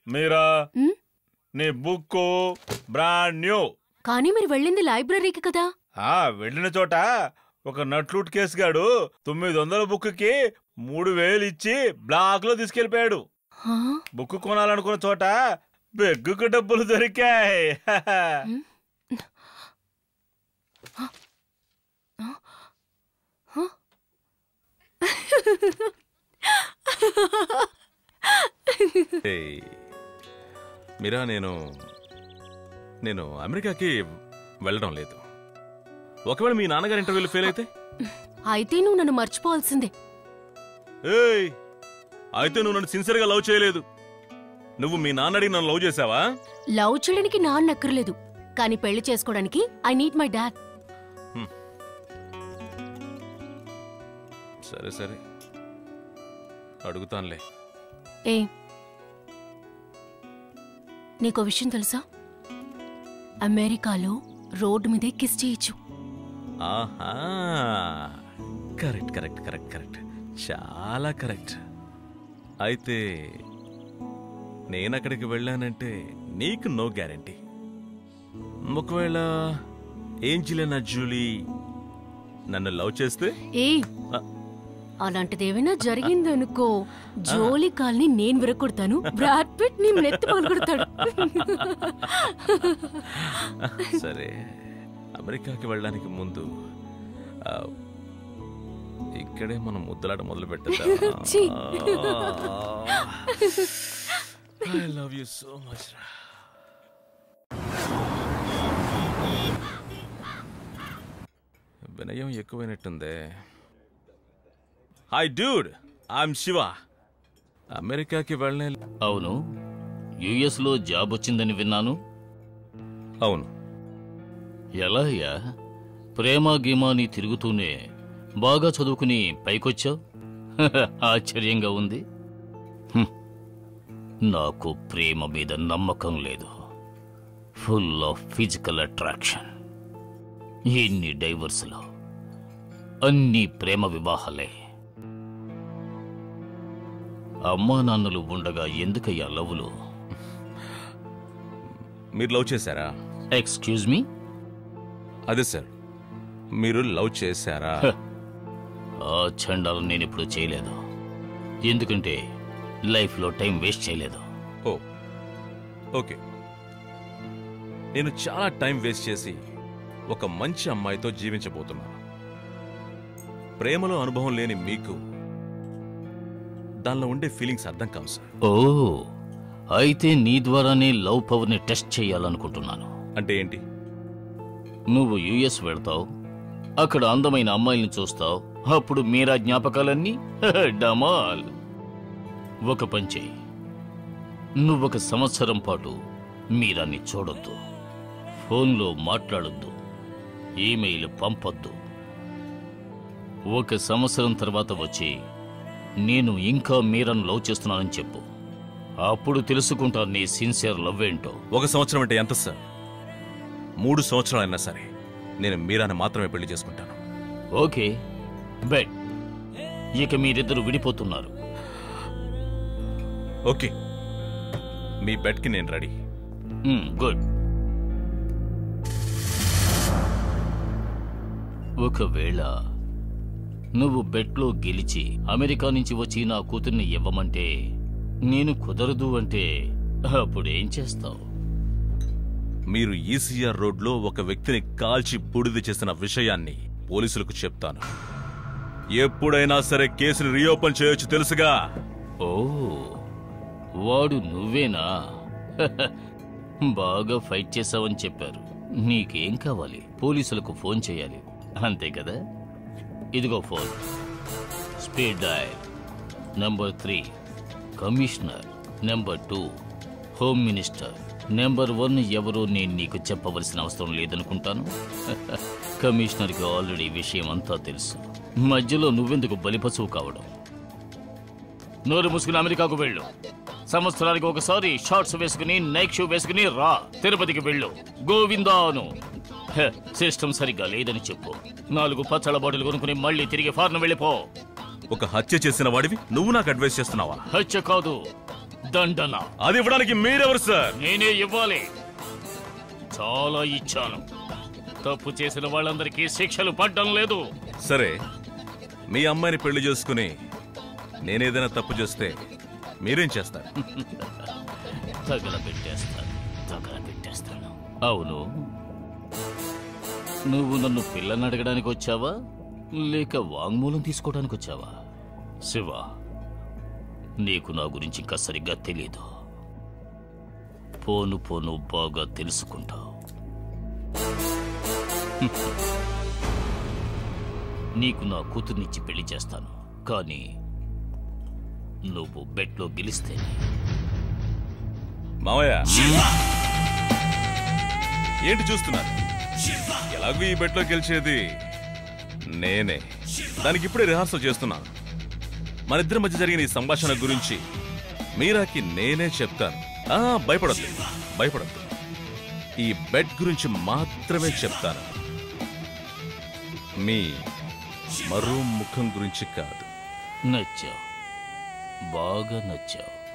మీరా ఉమ్, నీ book brand new కానీ మీరు వెళ్ళింది లైబ్రరీకి కదా ఆ వెళ్ళిన చోట ఒక నట్లూట్ కేసుగాడు తొమ్మిది వందల బుక్కి మూడు వేలు ఇచ్చి బ్లాక్ లో తీసుకెళ్లిపోయాడు హా? బుక్ కొనాలనుకున్న చోట బెగ్గుకు డబ్బులు దొరికాయి ఉమ్. హ? హ? హ? ఏయ్, మీరా నేను నేను అమెరికాకి వెళ్ళడం లేదు ఒకవేళ మీ నాన్నగారి ఇంటర్వ్యూలో ఫెయిల్ అయితే అయితే నువ్వు నన్ను మర్చిపోవాల్సిందే ఏయ్ అయితే నువ్వు నన్ను సిన్సియర్గా లవ్ చేయలేదు నువ్వు మీ నాన్న అడిగి నన్ను లవ్ చేసావా లవ్ చేయడానికి నాన్న నక్కర్లేదు కానీ పెళ్లి చేసుకోవడానికి ఐ నీడ్ మై డాడ్ సరే సరే అడుగుతానులే ఏ నీకో విషయం తెలుసా అమెరికాలో రోడ్డు మీదే కిస్ చేయొచ్చు ఆహా కరెక్ట్ కరెక్ట్ కరెక్ట్ కరెక్ట్ చాలా కరెక్ట్ అయితే నేను అక్కడికి వెళ్ళానంటే నీకు నో గ్యారంటీ ఒకవేళ ఏంజిలెనా జూలీ నన్ను లవ్ చేస్తే ఏ ఆ. అలాంటిదేమైనా జరిగిందనుకో జోలి కాల్ని నేను విరగొడతాను బ్రాడ్ పిట్ నీ నెత్తి పగలగొడతాడు సరే అమెరికాకి వెళ్ళడానికి ముందు ఆ, ఇక్కడే మనం ముద్దలాట మొదలు ఛీ. I love you so much వినయం ఎక్కువైనట్టుందే హాయ్ డ్యూడ్ ఐఎమ్ శివ అమెరికాకి వెళ్ళలే అవును యుఎస్ లో జాబ్ వచ్చిందని విన్నాను అవును ఎలా అయ్యా ప్రేమ గీమాని తిరుగుతూనే బాగా చదువుకుని పైకొచ్చావు ఆశ్చర్యంగా ఉంది హ్మ్. నాకు ప్రేమ మీద నమ్మకం లేదు ఫుల్ ఆఫ్ ఫిజికల్ అట్రాక్షన్ ఎన్ని డైవర్స్లో అన్ని ప్రేమ వివాహాలే అమ్మా నాన్నలు ఉండగా ఎందుకయ్యా లవ్లు మీరు లవ్ చేశారా ఎక్స్క్యూజ్ మీ అదే సార్ మీరు లవ్ చేశారా ఆ చండాలు నేను ఇప్పుడు చేయలేదు ఎందుకంటే లైఫ్లో టైం వేస్ట్ చేయలేదు ఓ ఓకే నేను చాలా టైం వేస్ట్ చేసి ఒక మంచి అమ్మాయితో జీవించబోతున్నాను ప్రేమలో అనుభవం లేని మీకు దానిలో ఉండే ఫీలింగ్స్ అర్థం కావు సార్ ఓ అయితే నీ ద్వారానే లవ్ పవర్ని టెస్ట్ చేయాలనుకుంటున్నాను అంటే ఏంటి నువ్వు యుఎస్ వెళ్తావు అక్కడ అందమైన అమ్మాయిల్ని చూస్తావు అప్పుడు మీరా జ్ఞాపకాలన్నీ డమాల్ ఒక పంచే నువ్వొక సంవత్సరం పాటు మీరాన్ని చూడొద్దు ఫోన్లో మాట్లాడొద్దు ఈమెయిల్ పంపొద్దు ఒక సంవత్సరం తర్వాత వచ్చి నేను ఇంకా మీరను లవ్ చేస్తున్నానని చెప్పు అప్పుడు తెలుసుకుంటా నీ సిన్సియర్ లవ్ ఏంటో ఒక సంవత్సరం అంటే ఎంత సార్ మూడు సంవత్సరాలైనా సరే నేను మీరాని మాత్రమే పెళ్లి చేసుకుంటాను ఓకే బెట్ ఇక మీరిద్దరు విడిపోతున్నారు ఓకే మీ బెడ్కి నేను రెడీ మ్మ్, గుడ్ ఒకవేళ నువ్వు బెట్లో గెలిచి అమెరికా నుంచి వచ్చి నా కూతుర్ని ఇవ్వమంటే నేను కుదరదు అంటే అప్పుడేం చేస్తావు మీరు ఈసీఆర్ రోడ్లో ఒక వ్యక్తిని కాల్చి బూడిద చేసిన విషయాన్ని పోలీసులకు చెప్తాను ఎప్పుడైనా సరే కేసుని రీఓపెన్ చేయొచ్చు తెలుసుగా ఓ వాడు నువ్వేనా బాగా ఫైట్ చేసావని చెప్పారు నీకేం కావాలి పోలీసులకు ఫోన్ చేయాలి అంతే కదా ఇదిగో phone speed dial number three commissioner number two home minister number one ఎవరో నేను నీకు చెప్పవలసిన అవసరం లేదనుకుంటాను కమిషనర్కి ఆల్రెడీ విషయం అంతా తెలుసు మధ్యలో నువ్వెందుకు బలిపశువు కావడం నోరు మూసుకుని అమెరికాకు వెళ్ళు సంవత్సరానికి ఒకసారి షార్ట్స్ వేసుకుని నైక్ షూ వేసుకుని రా తిరుపతికి వెళ్ళు గోవిందాను హె, సిస్టమ్ సరిగ్గా లేదని చెప్పు నాలుగు పచ్చళ్ళ బాటిల్ కొనుక్కుని మళ్ళీ తిరిగి ఫారెన్ వెళ్ళిపో ఒక హత్య చేసిన వాడివి నువ్వు నాకు అడ్వైస్ చేస్తున్నావా హత్య కాదు దండన అది ఇవ్వడానికి మీరెవరు సార్ నేనే ఇవ్వాలి చాలా ఇచ్చాను తప్పు చేసిన వాళ్ళందరికీ శిక్షలు పడ్డం లేదు సరే మీ అమ్మాయిని పెళ్లి చేసుకుని నేనేదైనా తప్పు చేస్తే మీరేం చేస్తారు తగలబెట్టేస్తాను తగలబెట్టేస్తాను అవును నువ్వు నన్ను పిల్లని అడగడానికి వచ్చావా లేక వాంగ్మూలం తీసుకోవడానికి వచ్చావా శివ నీకు నా గురించి ఇంకా సరిగ్గా తెలీదు పోను పోను బాగా తెలుసుకుంటావు నీకు నా కూతుర్నిచ్చి పెళ్లి చేస్తాను కానీ నువ్వు బెట్లో గెలిస్తేనే మావయ్య ఏంటి చూస్తున్నారు ఎలాగూ ఈ బెట్లో గెలిచేది నేనే దానికి ఇప్పుడే రిహార్సల్ చేస్తున్నాను మన ఇద్దరి మధ్య జరిగిన ఈ సంభాషణ గురించి మీరాకి నేనే చెప్తాను ఆ భయపడద్దు భయపడద్దు ఈ బెడ్ గురించి మాత్రమే చెప్తాను మీ మరో ముఖం గురించి కాదు నచ్చావు బాగా నచ్చావు